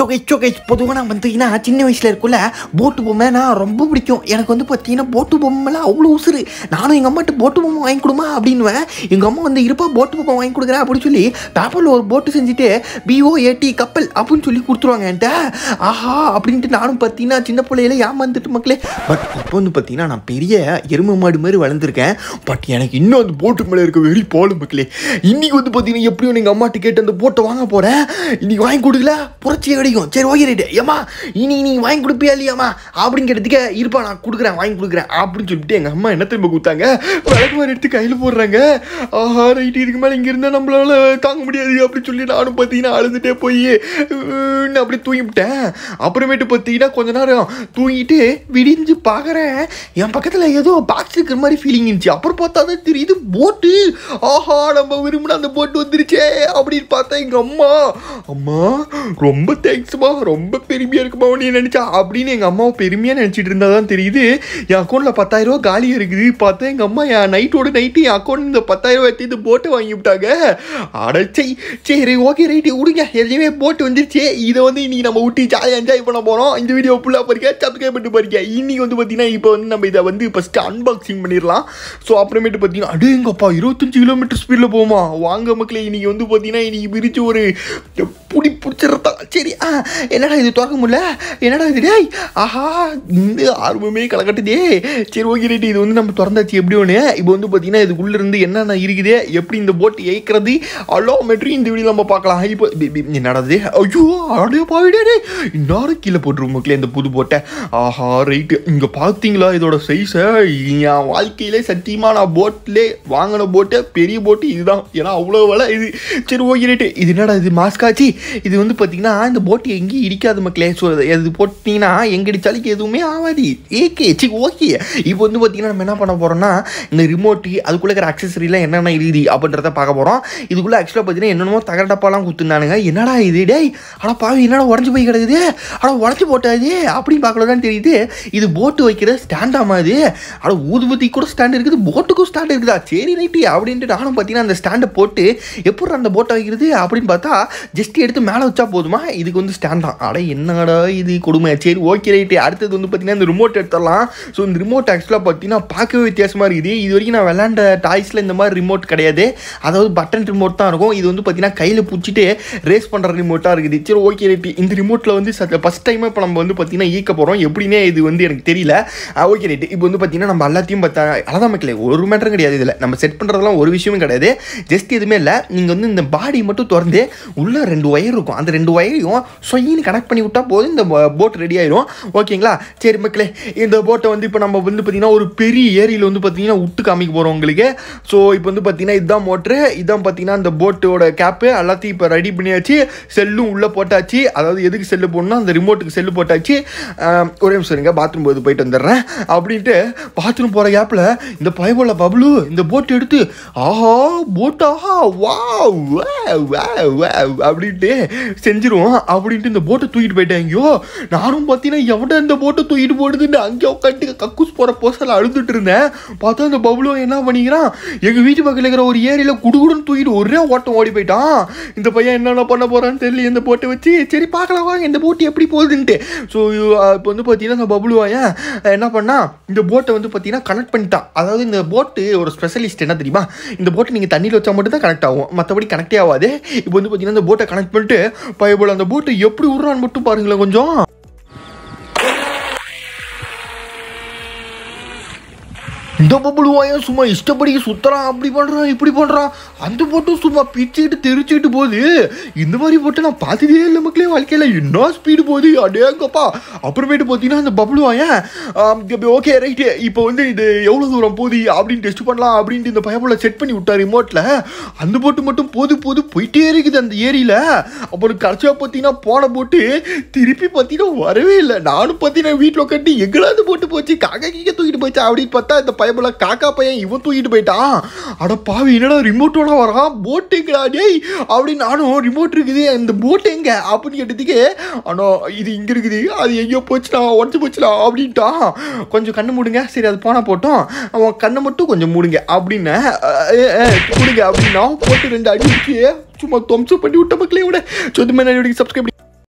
சொகை சொகை பொதுவாக நான் பார்த்தீங்கன்னா சின்ன வயசில் இருக்குள்ள போட்டு பொம்மை நான் ரொம்ப பிடிக்கும் எனக்கு வந்து பார்த்தீங்கன்னா போட்டு பொம்மைலாம் அவ்வளோ உசுறு நானும் எங்கள் அம்மாட்ட போட்டு பொம்மை வாங்கி கொடுமா அப்படின்னுவேன் எங்கள் அம்மா வந்து இருப்பா போட்டு பொம்மை வாங்கி கொடுக்குறேன் அப்படின்னு சொல்லி பேப்பரில் ஒரு போட்டு செஞ்சுட்டு பிஓஏடி கப்பல் அப்படின்னு சொல்லி கொடுத்துருவாங்க என்கிட்ட ஆஹா அப்படின்ட்டு நானும் பார்த்தீங்கன்னா சின்ன பிள்ளையில ஏமாந்துட்டு மக்களே பட் இப்போ வந்து பார்த்தீங்கன்னா நான் பெரிய எருமை மாடு மாதிரி வளர்ந்துருக்கேன் பட் எனக்கு இன்னும் அந்த போட்டு மேலே இருக்க வெறி போல மக்களே இன்னைக்கு வந்து பார்த்தீங்கன்னா எப்படியும் எங்கள் அம்மாட்ட கேட்டு அந்த போட்டை வாங்க போகிறேன் இன்னைக்கு வாங்கி கொடுக்கல புரட்சி கிடைக்கும் சரி ஓகே ரைட்டு ஏம்மா இனி நீ வாங்கி கொடுப்பியா இல்லையாம்மா அப்படின்னு கேட்டதுக்கு இருப்பா நான் கொடுக்குறேன் வாங்கி கொடுக்குறேன் அப்படின்னு சொல்லிட்டு எங்கள் அம்மா என்ன திரும்ப கொடுத்தாங்க விளக்கு மாதிரி எடுத்து கையில் போடுறாங்க ஆஹா ரைட்டு இதுக்கு மேலே இங்கே இருந்தால் நம்மளால தாங்க முடியாது அப்படின்னு சொல்லி நானும் பார்த்தீங்கன்னா அழுதுகிட்டே போய் உம், அப்படியே தூங்கிவிட்டேன் அப்புறமேட்டு பார்த்தீங்கன்னா கொஞ்ச நேரம் தூங்கிட்டு விடிஞ்சு பார்க்குறேன் என் பக்கத்தில் ஏதோ பாக்ஸ் இருக்கிற மாதிரி ஃபீலிங் இருந்துச்சு அப்புறம் பார்த்தா தான் தெரியுது போட்டு ஆஹா நம்ம விரும்பின அந்த போட்டு வந்துருச்சே அப்படின்னு பார்த்தா எங்கள் அம்மா அம்மா ரொம்ப தேங்க்ஸ்மா ரொம்ப பெருமையாக இருக்குமா நீ நினச்சா அப்படின்னு எங்கள் அம்மாவை பெருமையாக நினச்சிட்டு இருந்தா தான் தெரியுது என் அக்கௌண்ட்டில் பத்தாயிரம் ரூபா காலியாக இருக்குது பார்த்தா எங்கள் அம்மா என் நைட்டோட நைட்டு என் அக்கௌண்ட் இந்த பத்தாயிரம் ரூபாய் எடுத்து போட்டு வாங்கி விட்டாங்க அடச்சை சரி ஓகே ரைட்டு விடுங்க எதுவுமே போட்டு வந்துருச்சு இதை வந்து இன்னைக்கு நம்ம ஊட்டி ஜாலியாக என்ஜாய் பண்ண போகிறோம் இந்த வீடியோ ஃபுல்லாக பாருங்க சப்ஸ்கிரைப் பண்ணிட்டு பாருங்க இன்னைக்கு வந்து பார்த்தீங்கன்னா இப்போ வந்து நம்ம இதை வந்து ஃபஸ்ட்டு அன்பாக்சிங் பண்ணிடலாம் ஸோ அப்புறமேட்டு பார்த்தீங்கன்னா அடேங்கப்பா இருபத்தஞ்சு கிலோமீட்டர் ஸ்பீடில் போகுமா வாங்க மக்களே இன்னைக்கு வந்து பார்த்தீங்கன்னா இன்னைக்கு பிரித்து ஒரு புடி பிடிச்சிருந்தா சரி ஆ என்னடா இது திறக்க முடியல என்னடா இது டேய் ஆஹா இந்த ஆர்வமே கலக்கட்டுதே சரி ஓகே ரைட்டு இது வந்து நம்ம திறந்தாச்சு எப்படி ஒன்று இப்போ வந்து பார்த்தீங்கன்னா இதுக்குள்ளே இருந்து என்னென்ன இருக்குது எப்படி இந்த போட்டு ஏய்க்கிறது அலோ மெட்ரி இந்த வீடியோ நம்ம பார்க்கலாம் இப்போ பி- பி- என்னடா இது ஐயோ அடே பாவிடே இன்னொரு கீழே போட்டுருவோம் மக்களே இந்த புது போட்டை ஆஹா ரைட்டு இங்கே பார்த்தீங்களா இதோட சைஸை என் வாழ்க்கையிலே சத்தியமாக நான் போட்லே வாங்கின போட்டு பெரிய போட்டு இதுதான் ஏன்னா அவ்வளோ விலை இது சரி ஓகே ரைட்டு இது என்னடா இது மாஸ்காச்சு இது வந்து பார்த்தீங்கன்னா இந்த போட்டு எங்கேயும் இடிக்காது மக்களே ஸோ இது போட்டிங்கன்னா எங்கே இடிச்சாலும் எதுவுமே ஆகாது ஏகே சி ஓகே இப்போ வந்து பார்த்தீங்கன்னா நம்ம என்ன பண்ண போகிறோம்னா இந்த ரிமோட்டு அதுக்குள்ளே இருக்கிற அக்சசரிலாம் என்னென்ன இருக்குது அப்படின்றத பார்க்க போகிறோம் இதுக்குள்ளே ஆக்சுவலாக பார்த்தீங்கன்னா என்னென்னமோ தகர டப்பாலாம் குத்துனானுங்க என்னடா இது டேய் அட பாவி என்னடா உடஞ்சி போய் கிடக்குது அட உடச்சி போட்டாது அப்படின்னு பார்க்கல தான் தெரியுது இது போட்டு வைக்கிற ஸ்டாண்டாமா இது அட ஊதுபத்தி கூட ஸ்டாண்ட் இருக்குது போட்டுக்கும் ஸ்டாண்ட் இருக்குதா சரி ரைட்டு அப்படின்ட்டு நானும் பார்த்தீங்கன்னா அந்த ஸ்டாண்டை போட்டு எப்படி அந்த போட்டை வைக்கிறது அப்படின்னு பார்த்தா ஜஸ்ட் எடுத்து மேலே வச்சா போதுமா இதுக்கு வந்து ஸ்டாண்ட் தான் அட என்னடா இது கொடுமை சரி ஓகே ரைட்டு அடுத்தது வந்து பார்த்தீங்கன்னா இந்த ரிமோட் எடுத்துடலாம் ஸோ இந்த ரிமோட் ஆக்சுவலாக பார்த்தீங்கன்னா பார்க்கவே வித்தியாசமாக இருக்குது இது வரைக்கும் நான் விளாண்ட டாய்ஸில் இந்த மாதிரி ரிமோட் கிடையாது அதாவது பட்டன் ரிமோட் தான் இருக்கும் இது வந்து பார்த்தீங்கன்னா கையில் பிடிச்சிட்டு ரேஸ் பண்ணுற ரிமோட்டாக இருக்குது சரி ஓகே ரைட்டு இந்த ரிமோட்டில் வந்து ஃபஸ்ட் டைம் இப்போ நம்ம வந்து பார்த்தீங்கன்னா ஈக்க போகிறோம் எப்படின்னே இது வந்து எனக்கு தெரியல ஓகே ரைட்டு இப்போ வந்து பார்த்தீங்கன்னா நம்ம எல்லாத்தையும் பார்த்தா அதான் மக்களே ஒரு மேட்டரும் கிடையாது இதில் நம்ம செட் பண்ணுறதெல்லாம் ஒரு விஷயமும் கிடையாது ஜஸ்ட் எதுவுமே இல்லை நீங்கள் வந்து இந்த பாடி மட்டும் திறந்து உள்ளே ரெண்டு ஒயர் இருக்கும் அந்த ரெண்டு ஒயரையும் சொயின்னு கனெக்ட் பண்ணி விட்டா போதும் இந்த போட் ரெடி ஆயிரும் ஓகேங்களா சரி மக்களே இந்த போட்டை வந்து இப்போ நம்ம வந்து பார்த்தீங்கன்னா ஒரு பெரிய ஏரியில் வந்து பார்த்தீங்கன்னா விட்டு காமிக்க போகிறோம் உங்களுக்கு ஸோ இப்போ வந்து பார்த்தீங்கன்னா இதுதான் மோட்ரு இதுதான் பார்த்தீங்கன்னா இந்த போட்டோட கேப்பு எல்லாத்தையும் இப்போ ரெடி பண்ணியாச்சு செல்லும் உள்ளே போட்டாச்சு அதாவது எதுக்கு செல்லு போடணும் அந்த ரிமோட்டுக்கு செல்லு போட்டாச்சு ஆஹ், ஒரே நிமிஷம் இருங்க பாத்ரூம் போது போயிட்டு வந்துடுறேன் அப்படின்ட்டு பாத்ரூம் போகிற கேப்பில் இந்த பயபோல பப்ளு இந்த போட் எடுத்து ஆஹா போட் ஆஹா வா அப்படின்ட்டு செஞ்சிருவோம் அப்படின்ட்டு இந்த போட்டை தூக்கிட்டு போயிட்டாங்கயோ நானும் பார்த்தீங்கன்னா எவட இந்த போட்டை தூக்கிட்டு போடுதுன்னு அங்கே உட்காந்து கக்கூஸ் போகிற போசல அழுதுட்டு இருந்தேன் பார்த்தா அந்த பப்ளு என்ன பண்ணிக்கிறான் எங்கள் வீட்டு பக்கத்தில் இருக்கிற ஒரு ஏரியில் குடுகுடுன்னு தூக்கிட்டு ஒரே ஓட்டம் ஓடி போயிட்டான் இந்த பையன் என்னென்ன பண்ண போகிறான்னு தெரியல இந்த போட்டை வச்சு சரி பார்க்கலாம் வாங்க இந்த போட்டு எப்படி போகுதுன்ட்டு ஸோ இப்போ வந்து பார்த்தீங்கன்னா இந்த பப்ளு வாயன் என்ன பண்ணா இந்த போட்டை வந்து பார்த்தீங்கன்னா கனெக்ட் பண்ணிட்டான் அதாவது இந்த போட்டு ஒரு ஸ்பெஷலிஸ்ட் என்ன தெரியுமா இந்த போட்டு நீங்கள் தண்ணியில் வச்சா மட்டும் தான் கனெக்ட் ஆகும் மற்றபடி கனெக்டே ஆகாது இப்போ வந்து பார்த்தீங்கன்னா இந்த போட்டை கனெக்ட் பண்ணிட்டு பயபோல் அந்த போட்டை எப்படி விட்றான்னு மட்டும் பாருங்களேன் கொஞ்சம் இந்த பப்புளுவாயன் சும்மா இஷ்டப்படி சுத்துறான் அப்படி பண்ணுறான் இப்படி பண்ணுறான் அந்த போட்டும் சும்மா பிச்சுக்கிட்டு தெரிச்சுக்கிட்டு போகுது இந்த மாதிரி போட்டு நான் பார்த்ததே இல்லை மக்களே வாழ்க்கையில் என்ன ஸ்பீடு போகுது அடேங்கப்பா அப்புறமேட்டு பார்த்தீங்கன்னா அந்த பப்புளுவாயன் ஓகே ரைட்டு இப்போ வந்து இது எவ்வளோ தூரம் போகுது அப்படின்னு டெஸ்ட் பண்ணலாம் அப்படின்ட்டு இந்த பயப்புல செட் பண்ணி விட்டார் ரிமோட்டில் அந்த போட்டு மட்டும் போது போது போயிட்டே இருக்குது அந்த ஏரியில் அப்புறம் கடைசியாக பார்த்தீங்கன்னா போன போட்டு திருப்பி பார்த்தீங்கன்னா வரவே இல்லை நானும் பார்த்தீங்கன்னா வீட்டில் கட்டி எங்களாவது போட்டு போச்சு காக்கா கீக்க தூக்கிட்டு போச்சு அப்படின்னு பார்த்தா இந்த பயபுல காக்கா பையன் இவன் தூக்கிட்டு போயிட்டான் அட பாவி என்னடா ரிமோட்டோட வரான் போட் எங்கடா டேய் அப்படின்னு நானும் ரிமோட் இருக்குது இந்த போட் எங்க அப்படின்னு கேட்டதுக்கு ஆனால் இது இங்கே இருக்குது அது எங்கேயோ போச்சுடா உடச்சி போச்சுடா அப்படின்ட்டான் கொஞ்சம் கண்ணு மூடுங்க சரி அது போனால் போட்டோம் அவன் கண்ணை மட்டும் கொஞ்சம் மூடுங்க அப்படின்னு மூடுங்க அப்படின்னா போட்டு ரெண்டு அடி வச்சு சும்மா தொம்சம் பண்ணி விட்ட மக்களே விட சொந்த மாதிரி சப்ஸ்கிரைப்